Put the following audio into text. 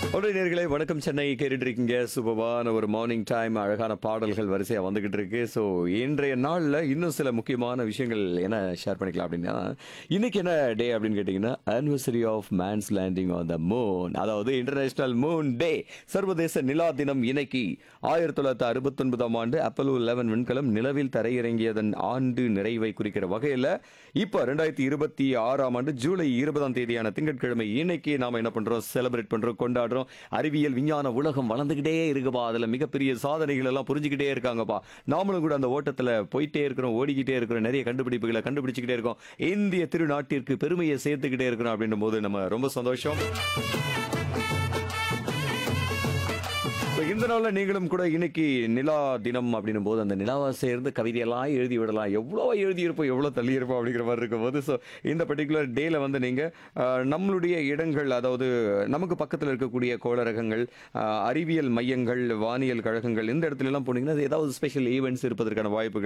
ஒன்றை நேர்களே வணக்கம் சென்னை கேட்டுட்டு இருக்கீங்க சூப்பரான ஒரு மார்னிங் டைம் அழகான பாடல்கள் வரிசையா வந்துகிட்டு இருக்கு ஸோ இன்றைய நாள்ல இன்னும் சில முக்கியமான விஷயங்கள் என்ன ஷேர் பண்ணிக்கலாம் அப்படின்னா இன்னைக்கு என்ன டே அப்படின்னு கேட்டிங்கன்னா anniversary of man's landing on the moon அதாவது இன்டர்நேஷனல் மூன் டே சர்வதேச நிலா தினம் இன்னைக்கு ஆயிரத்தி தொள்ளாயிரத்தி அறுபத்தொன்பதாம் ஆண்டு அப்பலோ லெவன் விண்கலம் நிலவில் தரையிறங்கியதன் ஆண்டு நிறைவை குறிக்கிற வகையில் இப்போ ரெண்டாயிரத்தி இருபத்தி ஆறாம் ஆண்டு ஜூலை இருபதாம் தேதியான திங்கட்கிழமை இன்னைக்கு நாம என்ன பண்றோம் செலிப்ரேட் பண்றோம் கொண்டாடுறோம் அறிவியல் விஞ்ஞான உலகம் வளர்ந்துகிட்டே இருக்குப்பா அதுல மிகப்பெரிய சாதனைகள் எல்லாம் புரிஞ்சுக்கிட்டே இருக்காங்கப்பா நாமளும் கூட அந்த ஓட்டத்துல போயிட்டே இருக்கிறோம் ஓடிக்கிட்டே இருக்கிறோம் நிறைய கண்டுபிடிப்புகளை கண்டுபிடிச்சுக்கிட்டே இருக்கோம் இந்திய திருநாட்டிற்கு பெருமையை சேர்த்துக்கிட்டே இருக்கிறோம் அப்படின்னும் போது நம்ம ரொம்ப சந்தோஷம் So, இந்த நாள்ல நீங்களும் கூட இன்னைக்கு நிலா தினம் அப்படின்னும் போது அந்த நிலாவை சேர்ந்து கவிதையெல்லாம் எழுதி விடலாம் எவ்வளோ எழுதியிருப்போம் எவ்வளோ தள்ளியிருப்போம் அப்படிங்கிற மாதிரி இருக்கும்போது ஸோ இந்த பர்டிகுலர் டேல வந்து நீங்கள் நம்மளுடைய இடங்கள் அதாவது நமக்கு பக்கத்தில் இருக்கக்கூடிய கோளரகங்கள் ஆஹ், அறிவியல் மையங்கள் வானியல் கழகங்கள் இந்த இடத்துல எல்லாம் போனீங்கன்னா அது ஏதாவது ஸ்பெஷல் ஈவெண்ட்ஸ் இருப்பதற்கான வாய்ப்புகள்